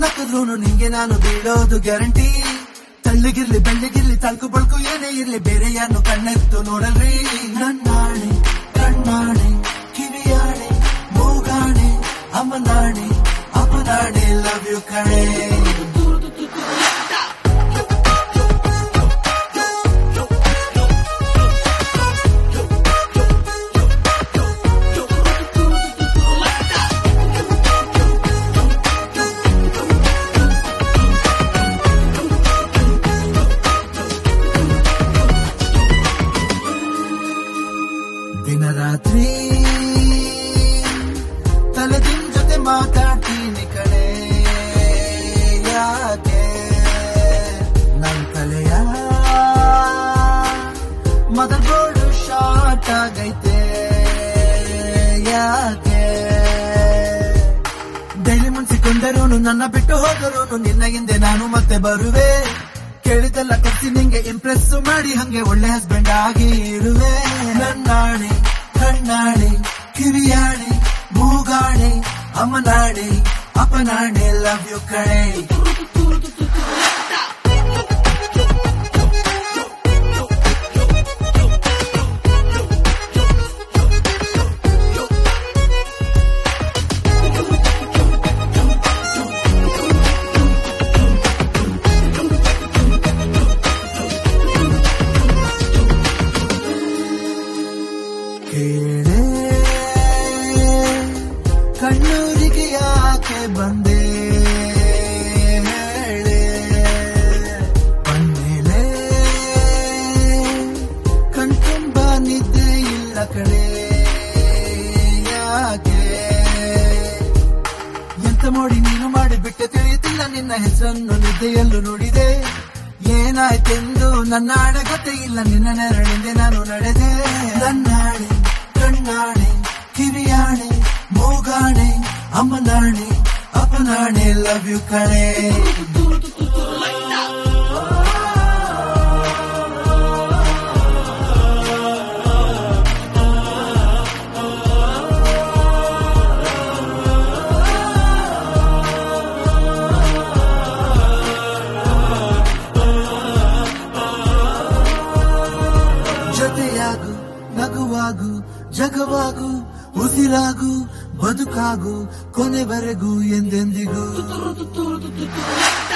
ನಕ್ಕದ್ರೂನು ನಿಂಗೆ ನಾನು ಬೀಳೋದು ಗ್ಯಾರಂಟಿ ತಳ್ಳಿಗಿರ್ಲಿ ಬೆಳ್ಳಿಗಿರ್ಲಿ ತಳ್ಕು ಬಳ್ಕು ಏನೇ ಇರ್ಲಿ ಬೇರೆ ಯಾರು ಕಣ್ಣೆತ್ತು ನೋಡಲ್ರಿ ನನ್ನಾಣೆ ಕಣ್ಣಾಣೆ ಕಿವಿಯಾಣೆ ಮೂಗಾಣೆ ಅಮ್ಮನಾಣೆ ಅಪ್ಪನಾಣೆ ಲವ್ ಯು ಕಣೆ ದಿನ ರಾತ್ರಿ ತಲೆದಿನ್ ಜೊತೆ ಮಾತಾಡ್ತೀನಿ ಕಣೆ ಯಾಕೆ ನನ್ ತಲೆಯ ಮದರ್ ಬೋರ್ಡ್ ಶಾರ್ಟ್ ಆಗೈತೆ ಯಾಕೆ ಡೈಲಿ ಮುನ್ಸಿಕೊಂಡರೂ ನನ್ನ ಬಿಟ್ಟು ಹೋದರೂ ನಿನ್ನ ಹಿಂದೆ ನಾನು ಮತ್ತೆ ಬರುವೆ ಕೇಳಿದೆಲ್ಲ ಕರ್ಸಿ ನಿಂಗೆ ಇಂಪ್ರೆಸ್ ಮಾಡಿ ಹಂಗೆ ಒಳ್ಳೆ ಹಸ್ಬೆಂಡ್ ಆಗಿ ಇರುವೆ ನನ್ನಾಣೆ ಕಣ್ಣಾಣೆ ಕಿವಿಯಾಣೆ ಮೂಗಾಣೆ ಅಮ್ಮನಾಣೆ ಅಪ್ಪನಾಣೆ ಲವ್ ಯು ಕಣೆ ಕೇಳೆ ಕಣ್ಣೂರಿಗೆ ಯಾಕೆ ಬಂದೆ ಹೇಳೆ ಬಂದ್ಮೇಲೆ ಕಣ್ತುಂಬ ನಿದ್ದೆ ಇಲ್ಲ ಕಡೆ ಯಾಕೆ ಎಂತ ಮೋಡಿ ನೀನು ಮಾಡಿಬಿಟ್ಟೆ ತಿಳಿಯುತ್ತಿಲ್ಲ ನಿನ್ನ ಹೆಸರನ್ನು ನಿದ್ದೆಯಲ್ಲೂ ನುಡಿದೆ ಏನಾಯ್ತೆಂದು ನನ್ನ ಆಣೆ ಗೊತ್ತೇ ಇಲ್ಲ ನಿನ್ನ ನೆರಳಿಂದೆ ನಾನು ನಡೆದೆ ನನ್ನಾಣೆ ಕಣ್ಣಾಣೆ ಕಿವಿಯಾಣೆ ಮೂಗಾಣೆ ಅಮ್ಮನಾಣೆ ಅಪ್ಪನಾಣೆ ಲವ್ ಯು ಕಣೆ ಜೊತೆಯಾಗು ನಗುವಾಗು ಜಗವಾಗು ಉಸಿರಾಗು ಬದುಕಾಗು ಕೊನೆವರೆಗೂ ಎಂದೆಂದಿಗೂ